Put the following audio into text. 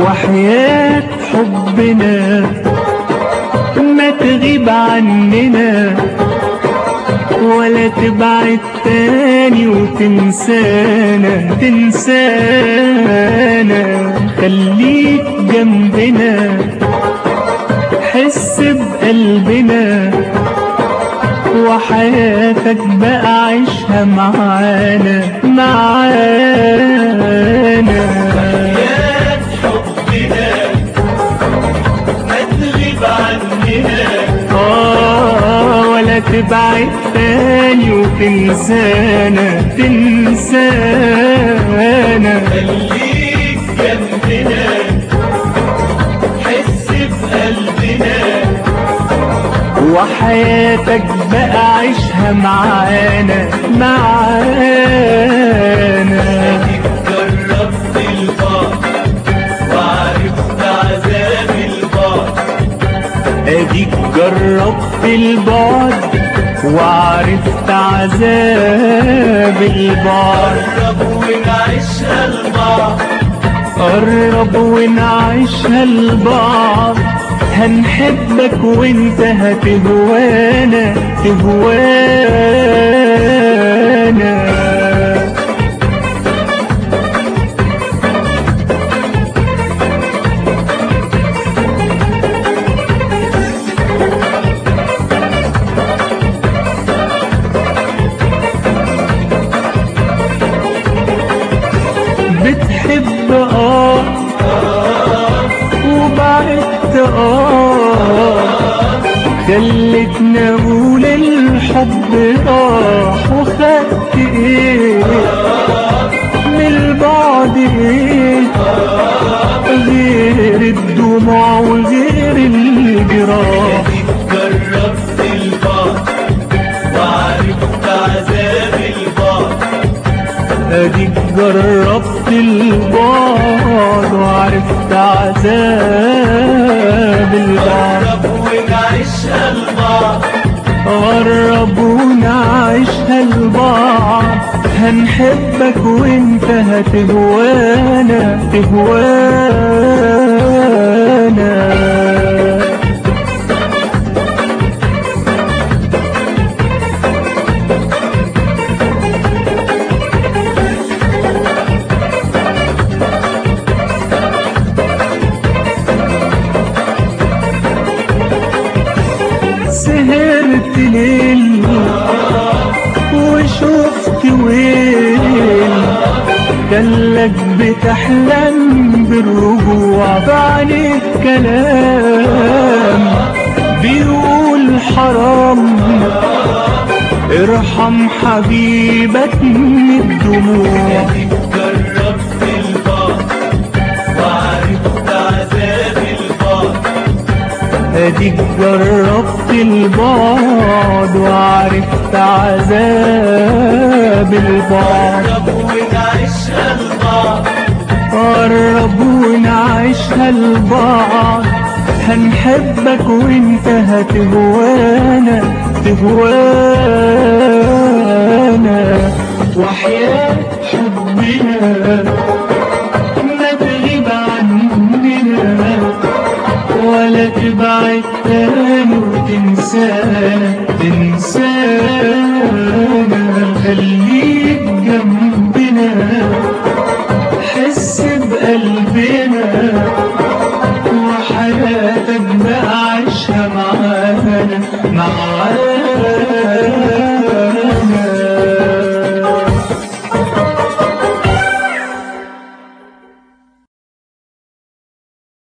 وحياة حبنا ما تغيب عننا ولا تبعد تاني وتنسانا تنسانا خليك جنبنا حس بقلبنا وحياتك بقى عيشها معانا معانا حياة حبنا ما تغيب عننا آه ولا تبعد تاني وتنسانا تنسانا خليك جنبنا حس بقلبنا وحياتك بقى عيشها معانا معانا اديك جربت البعد وعرفت عذاب البعد اديك جربت البعد وعرفت عذاب البعد قرب ونعيشها البعض قرب ونعيشها لبعض هنحبك وانت هتهوانا تهوانا بتحب اه وبعدت اه خلتنا اقول الحب راح وخدت ايه من البعد ايه غير الدموع وغير الجراح اديك جربت البعد وعرفت عذاب البعد اديك جربت البعد وعرفت عذاب البعد قرب ونعيشها البعض قرب ونعيشها لبعض هنحبك وانت هتهوانا تهوانا سهرت ليل وشفت ويل كلك بتحلم بالرجوع بعد كلام بيقول حرام ارحم حبيبك من الدموع اديك جربت البعد وعرفت عذاب البعد اديك جربت البعد وعرفت عذاب البعد قرب ونعيشها البعض قرب ونعيشها لبعض هنحبك وانت هتهوانا تهوانا وحياة حبنا ما تغيب عننا ولا تبعد تاني وتنسانا